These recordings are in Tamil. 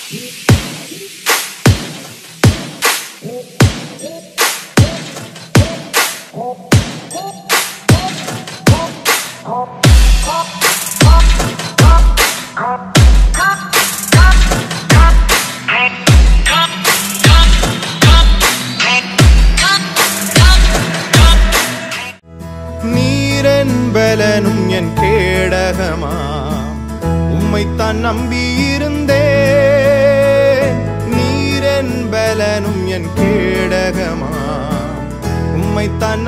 நீரென்பலனும் என் கேடகமா உம்மைத்தான் நம்பியிருந்தேன் நீரென்பலனும் என் கேடகமா உம்மைத்தான்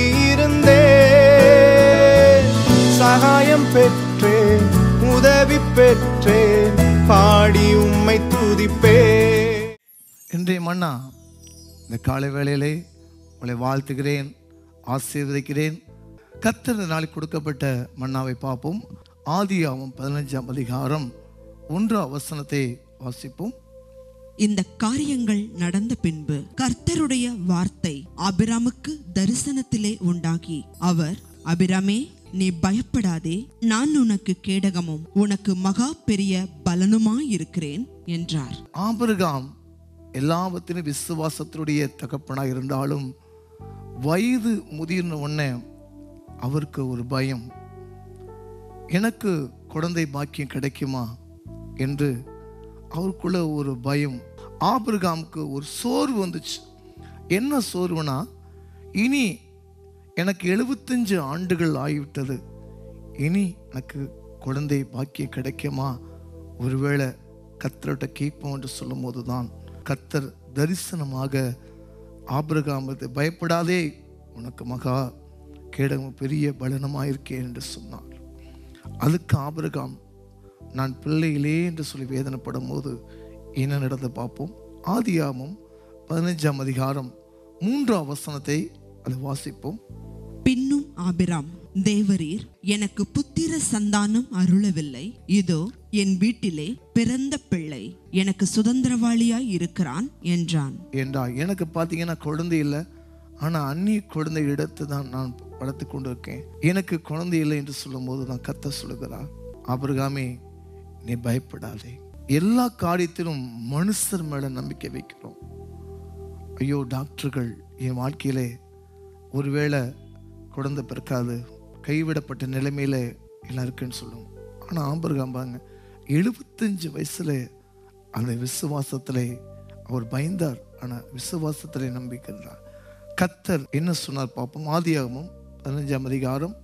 நம்பியிருந்தேன் சகாயம் பெற்றேன் உதவி பெற்றேன் பாடி உம்மை துதிப்பேன் இன்றைய மன்னா இந்த காலை வேளையிலே உங்களை வாழ்த்துகிறேன் ஆசீர்வதிக்கிறேன் கர்த்தர் இந்த நாளில் கொடுக்கப்பட்ட மன்னாவை பார்ப்போம் ஆதியாமம் பதினஞ்சாம் அதிகாரம் ஒன்றாம் வசனத்தை வாசிப்போம் இந்த காரியங்கள் நடந்த பின்பு கர்த்தருடைய வார்த்தை அபிராமுக்கு தரிசனத்திலே உண்டாகி அவர் அபிராமே நீ பயப்படாதே நான் உனக்கு கேடகமும் உனக்கு மகா பெரிய பலனுமாயிருக்கிறேன் என்றார் ஆபிரகாம் எல்லாவற்றிலும் விசுவாசத்தினுடைய தகப்பனாக இருந்தாலும் வயது முதிர்ன உடனே அவருக்கு ஒரு பயம் எனக்கு குழந்தை பாக்கியம் கிடைக்குமா என்று அவருக்குள்ள ஒரு பயம் ஆபிரகாமுக்கு ஒரு சோர்வு வந்துச்சு என்ன சோர்வுனா இனி எனக்கு எழுபத்தஞ்சு ஆண்டுகள் ஆகிவிட்டது இனி எனக்கு குழந்தை பாக்கியம் கிடைக்குமா ஒருவேளை கத்தர்கிட்ட கேட்போம் என்று சொல்லும்போது தான் கத்தர் தரிசனமாக ஆபிரகாமத்தை பயப்படாதே உனக்கு மகா கேடகம் பெரிய பலனமாயிருக்கேன் என்று சொன்னார் அதுக்கு ஆபிரகாம் நான் பிள்ளையிலே என்று சொல்லி வேதனைப்படும் போது என்ன நடந்து பார்ப்போம் ஆதியாமம் பதினஞ்சாம் அதிகாரம் மூன்றாம் வசனத்தை அதை வாசிப்போம் பின்னும் ஆபிராம் தேவரீர் எனக்கு புத்திர சந்தானம் அருளவில்லை இதோ என் வீட்டிலே பிறந்த பிள்ளை எனக்கு சுதந்திரவாளியாய் இருக்கிறான் என்றான் ஏண்டா எனக்கு பார்த்தீங்கன்னா குழந்தை இல்லை ஆனால் அந்நிய குழந்தை எடுத்து தான் நான் வளர்த்து கொண்டு இருக்கேன் எனக்கு குழந்தை இல்லை என்று சொல்லும்போது நான் கத்த சொல்லுகிறார் ஆபிரகாமே நீ பயப்படாதே எல்லா காரியத்திலும் மனுஷர் மேல நம்பிக்கை வைக்கிறோம் ஐயோ டாக்டர்கள் என் வாழ்க்கையிலே ஒருவேளை குழந்தை பிறக்காது கைவிடப்பட்ட நிலைமையில எல்லாம் இருக்குன்னு சொல்லுவோம் ஆனால் ஆம்பர்காம் பாருங்க எழுபத்தஞ்சு வயசுல அந்த விசுவாசத்திலே அவர் பயந்தார் ஆனால் விசுவாசத்திலே நம்பிக்கின்றார் கத்தர் என்ன சொன்னார் பார்ப்போம் ஆதியாகமும் பதினஞ்சாம் அதிகாரம்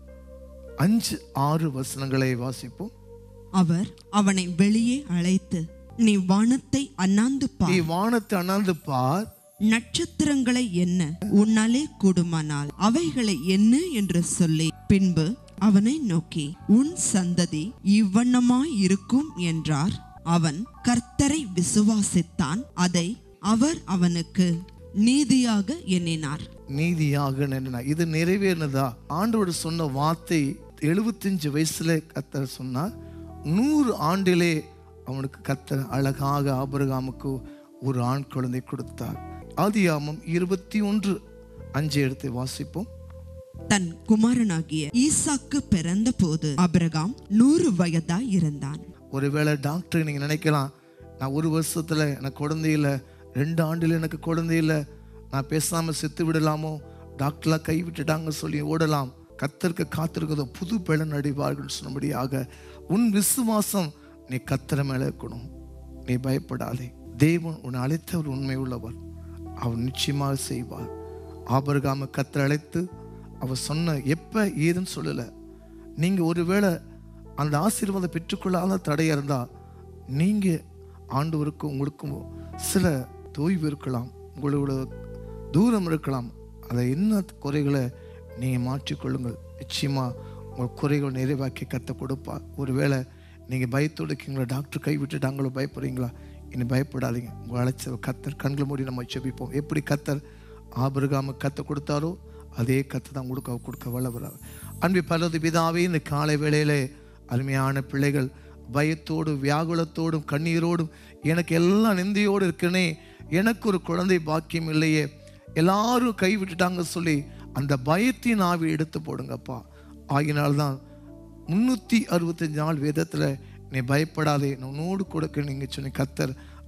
அஞ்சு ஆறு வசனங்களை வாசிப்போம் அவர் அவனை வெளியே அழைத்து நீ வானத்தை அண்ணாந்து நீ பார் வானத்தை அண்ணாந்து பார் நட்சத்திரங்களை என்ன உன்னாலே கூடுமானால் அவைகளை என்ன என்று சொல்லி பின்பு அவனை நோக்கி உன் சந்ததி இவ்வண்ணமாய் இருக்கும் என்றார் அவன் கர்த்தரை விசுவாசித்தான் அதை அவர் அவனுக்கு நீதியாக எண்ணினார் நீதியாக நினைனார் இது நிறைவேறினதா ஆண்டோடு சொன்ன வார்த்தை எழுபத்தஞ்சு வயசுல கத்தர் சொன்னார் நூறு ஆண்டிலே அவனுக்கு கத்தர் அழகாக ஆபிரகாமுக்கு ஒரு ஆண் குழந்தை கொடுத்தார் ஆதியாமம் இருபத்தி ஒன்று அஞ்சு எடுத்து வாசிப்போம் தன் குமாரனாகிய ஈசாக்கு பிறந்த போது அபிரகாம் நூறு வயதாய் இருந்தான் ஒருவேளை டாக்டர் நீங்கள் நினைக்கலாம் நான் ஒரு வருஷத்தில் எனக்கு குழந்தை இல்லை ரெண்டு ஆண்டில் எனக்கு குழந்தை இல்லை நான் பேசாமல் செத்து விடலாமோ டாக்டர்லாம் கை விட்டுட்டாங்க சொல்லி ஓடலாம் கத்தருக்கு காத்திருக்கிறதோ புது பலன் அடைவார்கள் சொன்னபடியாக உன் விசுவாசம் நீ கத்தரை மேலே இருக்கணும் நீ பயப்படாதே தேவன் உன்னை அழைத்தவர் உண்மை உள்ளவர் அவர் நிச்சயமாக செய்வார் ஆபரகாம கத்தரை அழைத்து அவர் சொன்ன எப்போ ஏதுன்னு சொல்லலை நீங்கள் ஒருவேளை அந்த ஆசீர்வாதம் பெற்றுக்கொள்ளாத தடையாக இருந்தால் நீங்கள் ஆண்டவருக்கும் உங்களுக்கும் சில தொய்வு இருக்கலாம் உங்களோட தூரம் இருக்கலாம் அதை என்ன குறைகளை நீங்கள் மாற்றிக்கொள்ளுங்கள் நிச்சயமாக உங்கள் குறைகள் நிறைவாக்கி கத்த கொடுப்பா ஒருவேளை நீங்கள் பயத்தோடு இருக்கீங்களா டாக்டர் கை விட்டுட்டாங்களோ பயப்படுறீங்களா இனி பயப்படாதீங்க உங்கள் அழைச்ச கத்தர் கண்களை மூடி நம்ம செபிப்போம் எப்படி கத்தர் ஆபிரகாம கத்த கொடுத்தாரோ அதே கத்தை தான் கொடுக்க கொடுக்க வல்லவரார் அன்பு பலது பிதாவே இந்த காலை வேளையிலே அருமையான பிள்ளைகள் பயத்தோடும் வியாகுலத்தோடும் கண்ணீரோடும் எனக்கு எல்லாம் நிந்தையோடு இருக்கனே எனக்கு ஒரு குழந்தை பாக்கியம் இல்லையே எல்லாரும் கை விட்டுட்டாங்க சொல்லி அந்த பயத்தின் ஆவி எடுத்து போடுங்கப்பா ஆகினால்தான் முன்னூற்றி அறுபத்தஞ்சு நாள் வேதத்தில் நீ பயப்படாதே நான் உன்னோடு கொடுக்க நீங்கள் சொன்ன கத்தர்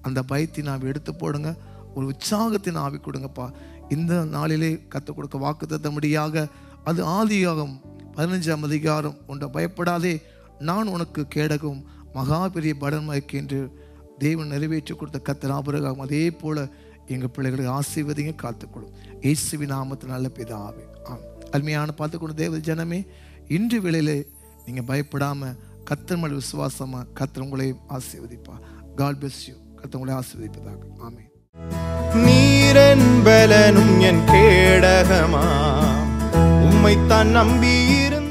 அந்த பயத்தின் ஆவி எடுத்து போடுங்க ஒரு உற்சாகத்தின் ஆவி கொடுங்கப்பா இந்த நாளிலே கற்றுக் கொடுக்க வாக்கு தத்தபடியாக அது ஆதியாகம் பதினஞ்சாம் அதிகாரம் உன்னை பயப்படாதே நான் உனக்கு கேடகும் மகா பெரிய படன்மைக்கு என்று தேவன் நிறைவேற்றி கொடுத்த கத்தர் ஆபரகம் அதே போல எங்கள் பிள்ளைகளை ஆசீர்வதிங்க காத்துக்கொள்ளும் இயேசுவி நாமத்து நல்ல பிதாவே ஆம் அருமையான பார்த்துக்கொண்டு தேவ ஜனமே இன்று வேளையிலே நீங்கள் பயப்படாமல் கத்தர் மேல் விசுவாசமாக கத்தர் உங்களையும் ஆசீர்வதிப்பா காட் bless யூ கத்தர் உங்களை ஆசீர்வதிப்பதாக ஆமென் நீரன் பலனும் என் கேடகமா உம்மைத்தான் நம்பியிருந்த